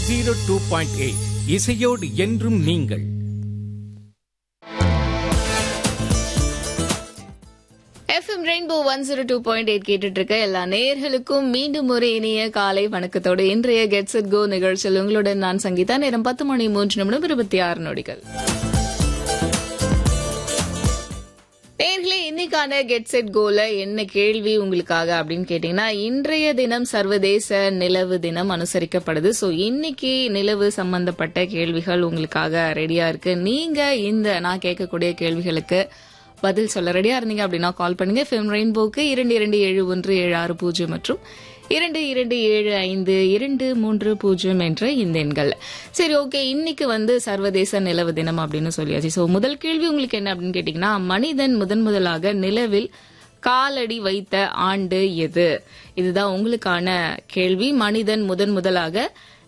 zero two point eight இசையோடு என்றும் நீங்கள் FM rainbow one zero two point eight கேட்டுட்டு இருக்க எல்லா நேயர்களுக்கும் மீண்டும் ஒரு இனிய காலை வணக்கத்தோடு இன்றைய கெட்ஸ் இட் கோ நிகழ்ச்சியில் உங்களுடன் நான் சங்கீதா நேரம் பத்து மணி மூன்று நிமிடம் இருபத்தி ஆறு நொடிகள் நேர்களே இன்னைக்கான கெட் செட் கோல என்ன கேள்வி உங்களுக்காக அப்படின்னு கேட்டீங்கன்னா இன்றைய தினம் சர்வதேச நிலவு தினம் அனுசரிக்கப்படுது சோ இன்னைக்கு நிலவு சம்பந்தப்பட்ட கேள்விகள் உங்களுக்காக ரெடியா இருக்கு நீங்க இந்த நான் கேட்கக்கூடிய கேள்விகளுக்கு பதில் சொல்ல ரெடியா இருந்தீங்க அப்படின்னா கால் பண்ணுங்க ஃபிம் ரெயின்போக்கு இரண்டு இரண்டு ஏழு ஒன்று ஏழு ஆறு பூஜ்ஜியம் மற்றும் இரண்டு இரண்டு ஏழு ஐந்து இரண்டு மூன்று பூஜ்ஜியம் என்ற இந்த எண்கள் சரி ஓகே இன்னைக்கு வந்து சர்வதேச நிலவு தினம் அப்படின்னு சொல்லியாச்சு ஸோ முதல் கேள்வி உங்களுக்கு என்ன அப்படின்னு கேட்டீங்கன்னா மனிதன் முதன் முதலாக நிலவில் காலடி வைத்த ஆண்டு எது இதுதான் உங்களுக்கான கேள்வி மனிதன் முதன் முதலாக